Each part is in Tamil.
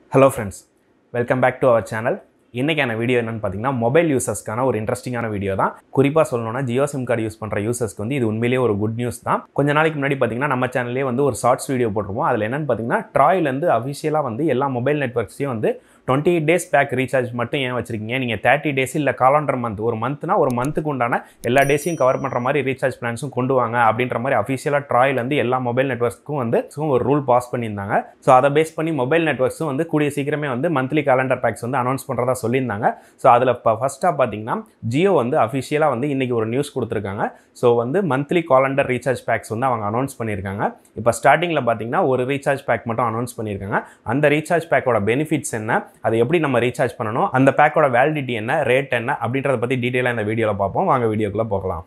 hello friends welcome back to our channel இன்றைக்கான வீடியோ என்னென்னு பார்த்தீங்கன்னா மொபைல் யூசர்ஸ்க்கான ஒரு இன்ட்ரெஸ்டிங்கான வீடியோ தான் குறிப்பாக சொல்லணும்னா ஜியோ சிம் கார்டு யூஸ் பண்ணுற யூசர்ஸ்க்கு வந்து இது உண்மையிலேயே ஒரு குட் நியூஸ் தான் கொஞ்ச நாளைக்கு முன்னாடி பார்த்தீங்கன்னா நம்ம சேனல்லே வந்து ஒரு ஷார்ட்ஸ் வீடியோ போட்டிருப்போம் அதில் என்னென்னு பார்த்தீங்கன்னா ட்ராயிலேருந்து அஃபிஷியலாக வந்து எல்லா மொபைல் நெட்ஒர்க்ஸையும் வந்து twenty eight days pack recharge மட்டும் ஏன் வச்சிருக்கீங்க நீங்கள் தேர்ட்டி டேஸ் இல்லை காலண்டர் மந்த் ஒரு மந்த்னா ஒரு மந்த்துக்கு உண்டான எல்லா டேஸையும் கவர் பண்ணுற மாதிரி ரீசார்ஜ் பிளான்ஸும் கொண்டு வாங்க அப்படின்ற மாதிரி அஃபிஷியலாக ட்ராயிலேருந்து எல்லா மொபைல் நெட்ஒர்க்ஸ்க்கும் வந்து ஒரு ரூல் பாஸ் பண்ணியிருந்தாங்க ஸோ அதை பேஸ் பண்ணி மொபைல் நெட்ஒர்க்ஸும் வந்து கூடிய சீக்கிரமே வந்து மந்த்லி காலண்டர் பேக்ஸ் வந்து அனௌன்ஸ் பண்ணுறதா சொல்லியிருந்தாங்க ஸோ அதில் இப்போ ஃபஸ்ட்டாக பார்த்தீங்கன்னா ஜியோ வந்து அஃபிஷியலாக வந்து இன்றைக்கி ஒரு நியூஸ் கொடுத்துருக்காங்க ஸோ வந்து மந்த்லி காலண்டர் ரீசார்ஜ் பேக்ஸ் வந்து அவங்க அனௌன்ஸ் பண்ணியிருக்காங்க இப்போ ஸ்டார்டிங்கில் பார்த்தீங்கன்னா ஒரு ரீசார்ஜ் பேக் மட்டும் அனௌன்ஸ் பண்ணியிருக்காங்க அந்த ரீசார்ஜ் பேக்கோட பெனிஃபிட்ஸ் என்ன அதை எப்படி நம்ம ரீசார்ஜ் பண்ணணும் அந்த பேக்கோட வேலிடிட்டி என்ன ரேட் என்ன அப்படின்றத பற்றி டீட்டெயிலாக இந்த வீடியோவில் பார்ப்போம் வாங்க வீடியோக்குள்ளே போகலாம்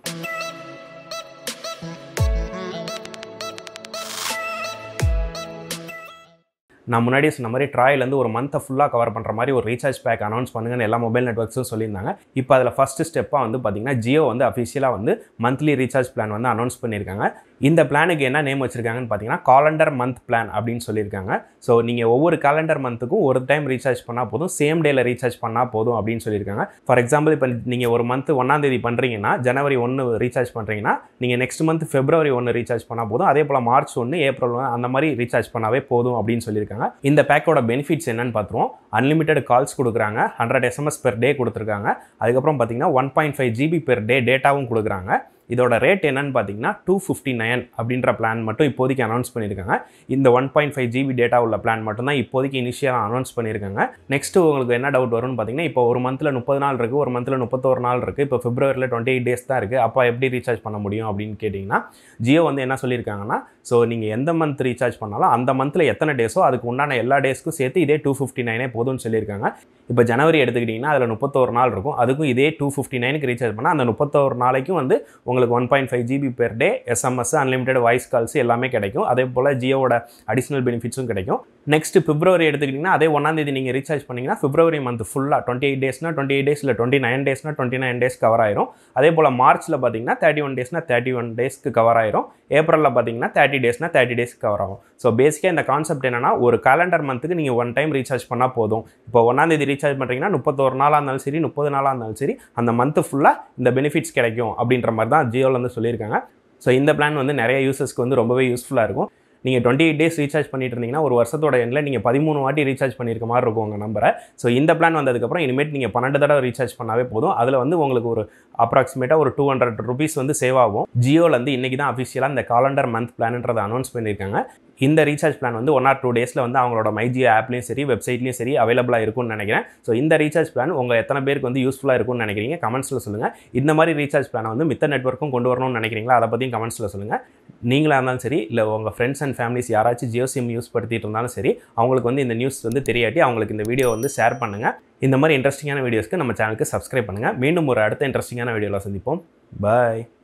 நான் முன்னாடியே சொன்ன மாதிரி ட்ராயிலேருந்து ஒரு மந்த்தை ஃபுல்லாக கவர் பண்ணுற மாதிரி ஒரு ரீசார்ஜ் பேக் அனௌன்ஸ் பண்ணுங்கன்னு எல்லா மொபைல் நெட்ஒர்க்ஸும் சொல்லியிருந்தாங்க இப்போ அதில் ஃபஸ்ட்டு ஸ்டெப்பாக வந்து பார்த்தீங்கன்னா ஜியோ வந்து அஃபிஷியலாக வந்து மந்த்லி ரீசார்ஜ் பிளான் வந்து அனௌன்ஸ் பண்ணியிருக்காங்க இந்த பிளானுக்கு என்ன நேம் வச்சிருக்காங்கன்னு பார்த்தீங்கன்னா காலண்டர் மந்த் பிளான் அப்படின்னு சொல்லியிருக்காங்க ஸோ நீங்கள் ஒவ்வொரு காலண்டர் மந்த்துக்கும் ஒரு டைம் ரீசார்ஜ் பண்ணால் போதும் சேம் டேல ரீசார்ஜ் பண்ணால் போதும் அப்படின்னு சொல்லியிருக்காங்க ஃபார் எக்ஸாம்பிள் இப்போ நீங்கள் ஒரு மந்த் ஒன்றாம் தேதி பண்ணுறீங்கன்னா ஜனவரி ஒன்று ரீசார்ஜ் பண்ணுறீங்கன்னா நீங்கள் நெக்ஸ்ட் மந்த் ஃபெப்ரவரி ஒன்று ரீசார்ஜ் பண்ணால் போதும் அதே போல் மார்ச் ஒன்று ஏப்ரல் ஒன்று அந்த மாதிரி ரீசார்ஜ் பண்ணாவே போதும் அப்படின்னு சொல்லியிருக்காங்க இந்த பேக்கோட பெனிஃபிட்ஸ் என்னன்னு பார்த்துருவோம் அன்லிமிட்டெட் கால்ஸ் கொடுக்குறாங்க ஹண்ட்ரட் எஸ்எம்எஸ் பெர் டே கொடுத்துருக்காங்க அதுக்கப்புறம் பார்த்தீங்கன்னா one point five GB per day டேட்டாவும் கொடுக்குறாங்க இதோட ரேட் என்னன்னு பார்த்தீங்கன்னா டூ ஃபிஃப்டி நைன் அப்படின்ற பிளான் மட்டும் இப்போதைக்கு அனௌன்ஸ் பண்ணியிருக்காங்க இந்த one point five GB data உள்ள பிளான் மட்டும் தான் இப்போதைக்கு இனிஷியலாக அனௌன்ஸ் பண்ணியிருக்காங்க நெக்ஸ்ட் உங்களுக்கு என்ன டவுட் வரும்னு பார்த்தீங்கன்னா இப்போ ஒரு மந்தில் முப்பது நாள் இருக்குது ஒரு மந்தில் முப்பத்தோரு நாள் இருக்குது இப்போ பிப்ரவரியில் டுவெண்ட்டி எயிட் டேஸ் தான் இருக்குது அப்போ எப்படி ரீசார்ஜ் பண்ண முடியும் அப்படின்னு கேட்டிங்கன்னா ஜியோ வந்து என்ன சொல்லியிருக்காங்கன்னா ஸோ நீங்கள் எந்த மந்த் ரீசார்ஜ் பண்ணாலும் அந்த மந்தில் எத்தனை டேஸோ அதுக்கு உண்டான எல்லா டேஸ்க்கும் சேர்த்து இதே டூ ஃபிஃப்டி நைனே போதும்னு சொல்லியிருக்காங்க இப்போ ஜனவரி எடுத்துக்கிட்டிங்கன்னா அதில் முப்பத்தோரு நாள் இருக்கும் அதுக்கும் இதே டூ ஃபிஃப்டி நைனுக்கு ரீசார்ஜ் பண்ணால் அந்த முப்பத்தோரு நாளைக்கும் வந்து உங்களுக்கு one point five GB per day SMS unlimited voice calls எல்லாமே கிடைக்கும் அதே போல் ஜியோவோட அடிஷனல் பெனிஃபிட்ஸும் கிடைக்கும் நெக்ஸ்ட் பிப்ரவரி எடுத்துக்கிட்டிங்கன்னா அதே ஒன்றாந்தேதி நீங்கள் ரீசார்ஜ் பண்ணிங்கன்னா பிப்ரவரி மந்த் ஃபுல்லாக டுவெண்ட்டி எயிட் டேஸ்னா டுவெண்ட்டி எயிட் டேஸ் இல்லை டுவெண்ட்டி நைன் டேஸ்னா டுவெண்ட்டி நைன் டேஸ் கவர் ஆயிரும் அதே போல் மார்ச்சில் பார்த்தீங்கன்னா தேர்ட்டி ஒன் டேஸ்னா தேர்ட்டி ஒன் டேஸ்க்கு கவர் ஆயிரும் ஏப்ரலில் பார்த்தீங்கன்னா தேர்ட்டி டேஸ்னா தேர்ட்டி டேஸ்க்கு கவர் ஆகும் ஸோ பேசிக்காக இந்த கான்செப்ட் என்னன்னா ஒரு கேலண்டர் மந்த்துக்கு நீங்கள் ஒன் டைம் ரீசார்ஜ் பண்ணால் போதும் இப்போ ஒன்றாந்தேதி ரீசார்ஜ் பண்ணுறீங்கன்னா முப்பத்தோரு நாளாக இருந்தாலும் சரி முப்பது நாளாக இருந்தாலும் சரி அந்த மந்த்து ஃபுல்லாக இந்த பெனிஃபிட்ஸ் கிடைக்கும் அப்படின்ற மாதிரி தான் ஜியோவில் வந்து சொல்லியிருக்காங்க ஸோ இந்த பிளான் வந்து நிறைய யூசர்ஸ்க்கு வந்து ரொம்பவே யூஸ்ஃபுல்லாக இருக்கும் நீங்கள் டுவெண்ட்டி எயிட் டேஸ் ரீசார்ஜ் பண்ணிட்டு இருந்தீங்கன்னா ஒரு வருஷத்தோட எண்ணில் நீங்கள் பதிமூணு வாட்டி ரீசார்ஜ் பண்ணியிருக்க மாதிரி இருக்கும் உங்கள் நம்பரை ஸோ இந்த பிளான் வந்ததுக்கப்புறம் இனிமேட் நீங்கள் பன்னெண்டு தடவை ரீசார்ஜ் பண்ணாவே போதும் அதில் வந்து உங்களுக்கு ஒரு அப்ராக்சிமேட்டாக ஒரு டூ ஹண்ட்ரட் ருபீஸ் வந்து சேவ் ஆகும் ஜியோவில் வந்து இன்றைக்கி தான் அஃபிஷியலாக இந்த காலண்டர் மந்த் பிளான்ன்றதை அனௌன்ஸ் பண்ணியிருக்காங்க இந்த ரீசார்ஜ் பிளான் வந்து ஒன் ஆர் டூ டேஸில் வந்து அவங்களோட மைஜியோ ஆப்லேயும் சரி வெப்சைட்லேயும் சரி அவைலபிளாக இருக்கும்னு நினைக்கிறேன் ஸோ இந்த ரீசார்ஜ் பிளான் உங்கள் எத்தனை பேருக்கு வந்து யூஸ்ஃபுல்லாக இருக்கும்னு நினைக்கிறீங்க கமெண்ட்ஸில் சொல்லுங்கள் இந்த மாதிரி ரீசார்ஜ் பிளானை வந்து மித்த நெட்ஒர்க்கும் கொண்டு வரணும்னு நினைக்கிறீங்களா அதை பற்றியும் கமெண்ட்ஸில் சொல்லுங்கள் நீங்களாக இருந்தாலும் சரி இல்லை உங்கள் ஃப்ரெண்ட்ஸ் அண்ட் ஃபேமிலிஸ் யாராச்சும் ஜியோ சிம் யூஸ் படுத்திட்டு இருந்தாலும் சரி அவங்களுக்கு வந்து இந்த நியூஸ் வந்து தெரியாட்டி அவங்களுக்கு இந்த வீடியோ வந்து ஷேர் பண்ணுங்கள் இந்த மாதிரி இன்ட்ரெஸ்டிங்கான வீடியோஸ்க்கு நம்ம சேனலுக்கு சப்ஸ்கிரைப் பண்ணுங்கள் மீண்டும் ஒரு அடுத்த இன்ட்ரெஸ்டிங்கான வீடியோவில் சந்திப்போம் பாய்